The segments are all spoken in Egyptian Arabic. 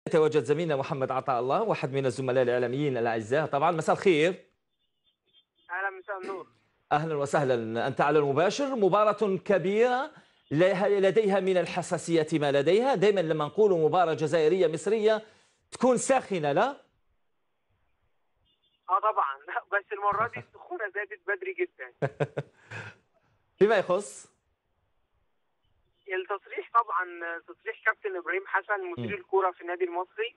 يتواجد زميلنا محمد عطاء الله واحد من الزملاء الاعلاميين الاعزاء طبعا مساء الخير اهلا مساء النور اهلا وسهلا انت على المباشر مباراه كبيره لديها من الحساسيه ما لديها دائما لما نقول مباراه جزائريه مصريه تكون ساخنه لا اه طبعا بس المره دي السخونه زادت بدري جدا فيما يخص التصريح طبعا تصريح كابتن ابراهيم حسن مدير الكوره في النادي المصري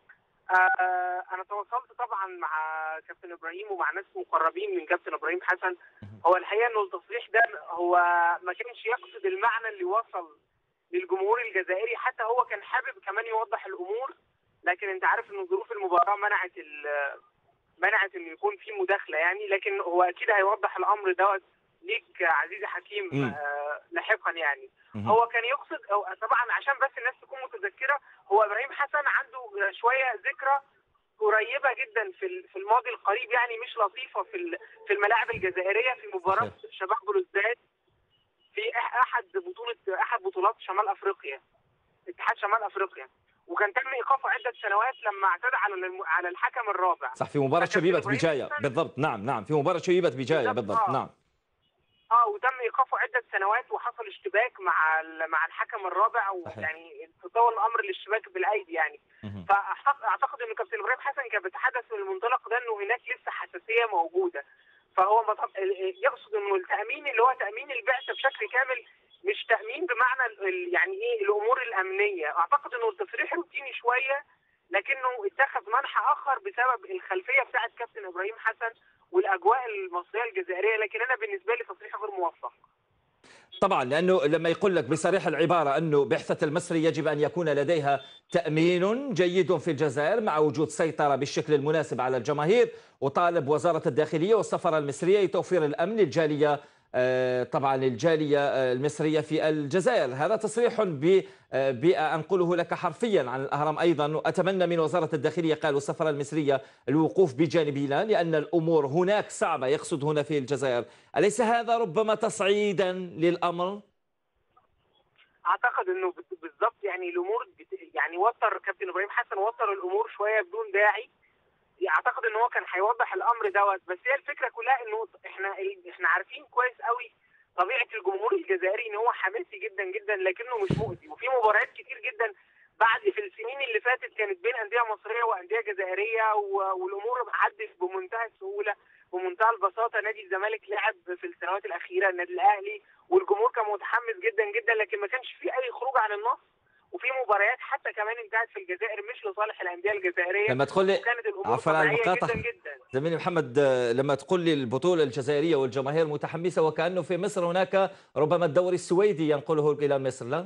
آه انا تواصلت طبعا مع كابتن ابراهيم ومع ناس مقربين من كابتن ابراهيم حسن هو الحقيقه انه التصريح ده هو ما كانش يقصد المعنى اللي وصل للجمهور الجزائري حتى هو كان حابب كمان يوضح الامور لكن انت عارف ان ظروف المباراه منعت منعت انه يكون في مداخله يعني لكن هو اكيد هيوضح الامر دوت ليك عزيزي حكيم آه لاحقا يعني مم. هو كان يقصد أو طبعا عشان بس الناس تكون متذكره هو ابراهيم حسن عنده شويه ذكرى قريبه جدا في ال- في الماضي القريب يعني مش لطيفه في ال- في الملاعب الجزائريه في مباراه صحيح. شباب بلوزداد في أح- احد بطوله احد بطولات شمال افريقيا اتحاد شمال افريقيا وكان تم ايقافه عده سنوات لما اعتدى على الم- على الحكم الرابع صح في مباراه فكابتن شبيبه إبراهيم بجايه حسن- بالضبط نعم نعم في مباراه شبيبه بجايه بالضبط، بالضبط آه. نعم اه وتم ايقافه عده سنوات وحصل اشتباك مع ال- مع الحكم الرابع صحيح. ويعني تطور الامر للاشتباك بالايدي يعني مهم. فاعتقد ان كابتن ابراهيم حسن كان بيتحدث من المنطلق ده انه هناك لسه حساسيه موجوده فهو مط- يقصد انه التامين اللي هو تامين البعثه بشكل كامل مش تامين بمعنى ال- ال- يعني ايه الامور الامنيه اعتقد انه التصريح روتيني شويه لكنه اتخذ منحى اخر بسبب الخلفيه بتاعه كابتن ابراهيم حسن والاجواء المصريه الجزائريه لكن انا بالنسبه لي تصريح غير موفق طبعا لانه لما يقول لك بصريح العباره انه بعثه المصري يجب ان يكون لديها تامين جيد في الجزائر مع وجود سيطره بالشكل المناسب على الجماهير وطالب وزاره الداخليه والسفاره المصريه لتوفير الامن للجاليه آه، طبعا الجاليه آه، المصريه في الجزائر هذا تصريح ب آه، بأنقله لك حرفيا عن الأهرام أيضا وأتمنى من وزارة الداخلية قال والسفارة المصرية الوقوف بجانبنا لأن الأمور هناك صعبة يقصد هنا في الجزائر أليس هذا ربما تصعيدا للأمر؟ اعتقد انه بت- بالظبط يعني الامور بت- يعني وتر كابتن ابراهيم حسن وتر الامور شويه بدون داعي اعتقد ان هو كان هيوضح الامر دوت بس هي الفكره كلها انه احنا احنا عارفين كويس قوي طبيعه الجمهور الجزائري ان هو حماسي جدا جدا لكنه مش مؤذي وفي مباريات كتير جدا بعد في السنين اللي فاتت كانت بين انديه مصريه وانديه جزائريه و- والامور عدت بمنتهى السهوله بمنتهى البساطه نادي الزمالك لعب في السنوات الاخيره النادي الاهلي والجمهور كان متحمس جدا جدا لكن ما كانش في اي خروج عن النص وفي مباريات حتى كمان انتهت في الجزائر مش لصالح الانديه الجزائريه لما تقول لي وكانت الامور عفوا على طبيعيه المقاطعة. جدا جدا زميلي محمد آه، لما تقول لي البطولة الجزائرية والجماهير متحمسة وكأنه في مصر هناك ربما الدوري السويدي ينقله إلى مصر لا؟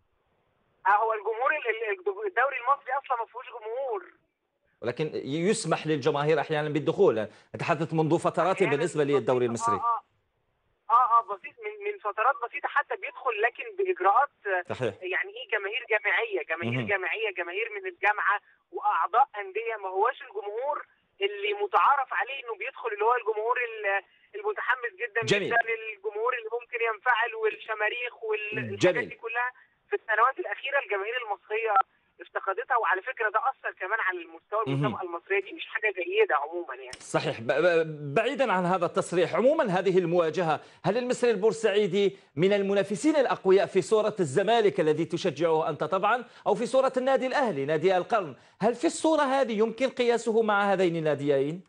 آه، هو الجمهور ال- ال- الدوري المصري اصلا ما فيهوش جمهور ولكن يسمح للجماهير أحيانا بالدخول أتحدث منذ فترات أحياناً بالنسبة للدوري بسيطة. المصري اه اه اه, آه بسيط من من فترات بسيطه حتى بيدخل لكن باجراءات آه، صحيح يعني ايه جماهير جامعيه جماهير مهم. جامعيه جماهير من الجامعه واعضاء انديه ما هوش الجمهور اللي متعارف عليه انه بيدخل اللي هو الجمهور ال- المتحمس جدا جميل. جدا الجمهور اللي ممكن ينفعل والشماريخ والحاجات جميل. دي كلها في السنوات الاخيره الجماهير المصريه افتقدتها وعلى فكره ده اثر كمان على المستوى مهم. المسابقه المصريه دي مش حاجه جيده عموما يعني صحيح ب- ب- بعيدا عن هذا التصريح عموما هذه المواجهة هل المصري البورسعيدي من المنافسين الأقوياء في صورة الزمالك الذي تشجعه أنت طبعا أو في صورة النادي الأهلي نادي القرن هل في الصورة هذه يمكن قياسه مع هذين الناديين؟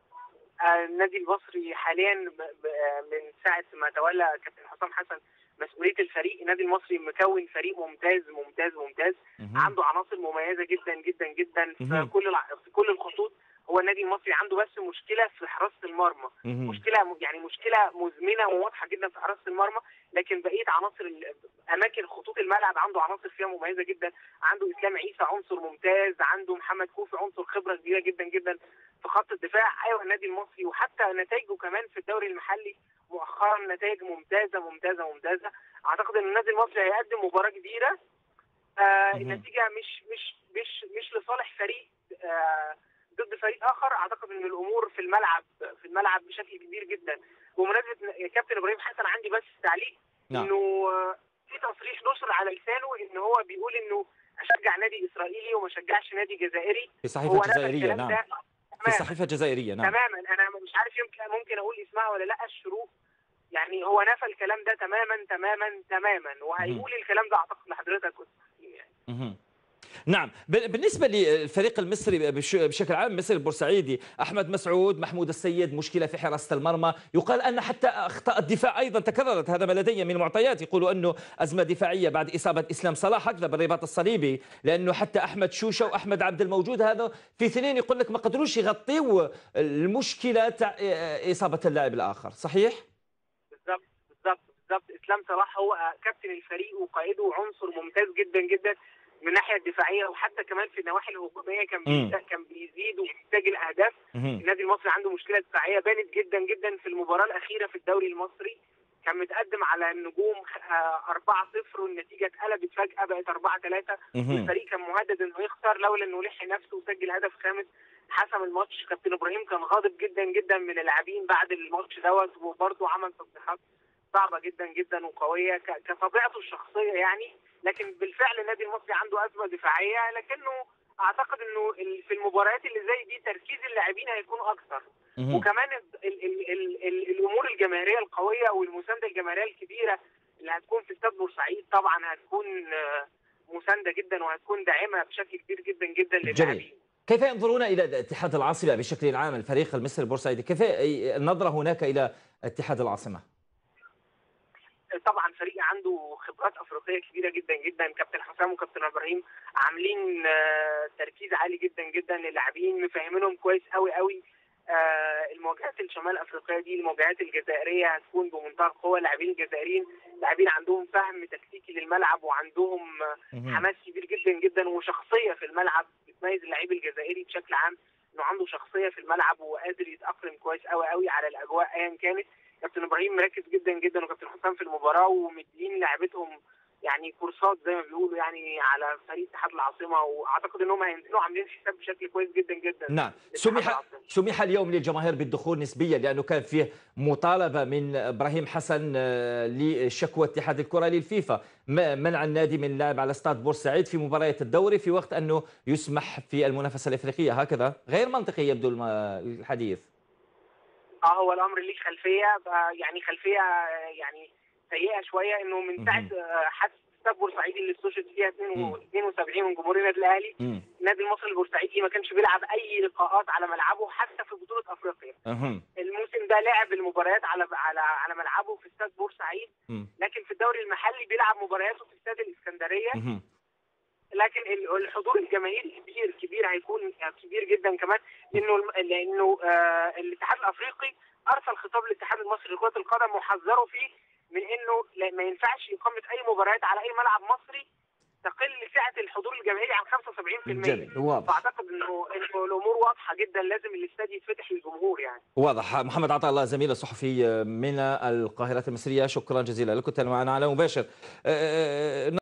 آه، النادي المصري حاليا ب- ب- من ساعه ما تولى كابتن حسام حسن مسؤوليه الفريق النادي المصري مكون فريق ممتاز ممتاز ممتاز عنده عناصر مميزه جدا جدا جدا في مهم. كل الع- في كل الخطوط هو النادي المصري عنده بس مشكله في حراسه المرمى مهم. مشكله يعني مشكله مزمنه وواضحه جدا في حراسه المرمى لكن بقيه عناصر ال- اماكن خطوط الملعب عنده عناصر فيها مميزه جدا عنده اسلام عيسى عنصر ممتاز عنده محمد كوفي عنصر خبره كبيره جدا جدا في خط الدفاع ايوه النادي المصري وحتى نتائجه كمان في الدوري المحلي مؤخرا نتائج ممتازه ممتازه ممتازه اعتقد ان النادي المصري هيقدم مباراه كبيره آه مهم. النتيجه مش مش مش مش لصالح فريق آه ضد فريق اخر اعتقد ان الامور في الملعب في الملعب بشكل كبير جدا بمناسبه ن- كابتن ابراهيم حسن عندي بس تعليق نعم. انه آه، في تصريح نشر على لسانه ان هو بيقول انه اشجع نادي اسرائيلي وما اشجعش نادي جزائري في هو صحيفة نفى جزائرية الكلام نعم ده في تماما صحيفة جزائرية نعم تماما انا مش عارف يمكن ممكن اقول اسمها ولا لا الشروق يعني هو نفى الكلام ده تماما تماما تماما وهيقول الكلام ده اعتقد لحضرتك يعني مهم. نعم ب- بالنسبة للفريق المصري بش- بشكل عام مصر البورسعيدي أحمد مسعود محمود السيد مشكلة في حراسة المرمى يقال أن حتى أخطاء الدفاع أيضا تكررت هذا ما لدي من المعطيات يقولوا أنه أزمة دفاعية بعد إصابة إسلام صلاح هكذا بالرباط الصليبي لأنه حتى أحمد شوشة وأحمد عبد الموجود هذا في اثنين يقول لك ما قدروش يغطيوا المشكلة تاع إصابة اللاعب الآخر صحيح؟ بالظبط بالظبط بالظبط اسلام صلاح هو كابتن الفريق وقائده وعنصر ممتاز جدا جدا من الناحيه الدفاعيه وحتى كمان في النواحي الهجوميه كان مم. بيزيد كان بيزيد وبيسجل اهداف مهم. النادي المصري عنده مشكله دفاعيه بانت جدا جدا في المباراه الاخيره في الدوري المصري كان متقدم على النجوم آه، 4-0 والنتيجه اتقلبت فجاه بقت 4-3 مهم. والفريق كان مهدد انه يخسر لولا انه لحق نفسه وسجل هدف خامس حسم الماتش كابتن ابراهيم كان غاضب جدا جدا من اللاعبين بعد الماتش دوت وبرضه عمل تصريحات صعبه جدا جدا وقويه ك- كطبيعته الشخصيه يعني لكن بالفعل النادي المصري عنده ازمه دفاعيه لكنه اعتقد انه ال- في المباريات اللي زي دي تركيز اللاعبين هيكون اكثر مهم. وكمان ال ال ال ال ال الامور الجماهيريه القويه والمسانده الجماهيريه الكبيره اللي هتكون في استاد بورسعيد طبعا هتكون آه، مسانده جدا وهتكون داعمه بشكل كبير جدا جدا للاعبين كيف ينظرون الى اتحاد العاصمه بشكل عام الفريق المصري البورسعيدي كيف النظره هناك الى اتحاد العاصمه طبعا فريق عنده خبرات افريقيه كبيره جدا جدا كابتن حسام وكابتن ابراهيم عاملين آه، تركيز عالي جدا جدا للاعبين مفهمينهم كويس قوي قوي آه، المواجهات الشمال افريقيه دي المواجهات الجزائريه هتكون بمنتهى القوه اللاعبين الجزائريين لاعبين عندهم فهم تكتيكي للملعب وعندهم آه، مهم. حماس كبير جدا جدا وشخصيه في الملعب بتميز اللعيب الجزائري بشكل عام انه عنده شخصيه في الملعب وقادر يتاقلم كويس قوي قوي على الاجواء ايا كانت كابتن ابراهيم مركز جدا جدا وكابتن حسام في المباراه ومدين لعبتهم يعني كورسات زي ما بيقولوا يعني على فريق اتحاد العاصمه واعتقد انهم هينزلوا عاملين حساب بشكل كويس جدا جدا نعم لاتحاد سمح العاصمة. سمح اليوم للجماهير بالدخول نسبيا لانه كان فيه مطالبه من ابراهيم حسن آه، لشكوى اتحاد الكره للفيفا م- منع النادي من اللعب على استاد بورسعيد في مباريات الدوري في وقت انه يسمح في المنافسه الافريقيه هكذا غير منطقي يبدو الم- الحديث اه هو الامر ليه خلفيه بقى يعني خلفيه آه، يعني سيئه شويه انه من مهم. ساعه آه، حادثه استاد بورسعيد اللي استشهد فيها مم. 72 من جمهور النادي الاهلي مم. النادي المصري البورسعيدي ما كانش بيلعب اي لقاءات على ملعبه حتى في بطوله افريقيا أهم. الموسم ده لعب المباريات على على على ملعبه في استاد بورسعيد مم. لكن في الدوري المحلي بيلعب مبارياته في استاد الاسكندريه مهم. لكن ال- الحضور الجماهيري كبير كبير هيكون كبير جدا كمان لانه الم- لانه آه الاتحاد الافريقي ارسل خطاب للاتحاد المصري لكره القدم وحذره فيه من انه لا- ما ينفعش اقامه اي مباريات على اي ملعب مصري تقل سعه الحضور الجماهيري عن 75% جميل واضح فاعتقد انه انه الامور واضحه جدا لازم الاستاد يتفتح للجمهور يعني واضح محمد عطاء الله زميل الصحفي من القاهرة المصرية شكرا جزيلا لك كنت معنا على مباشر أه،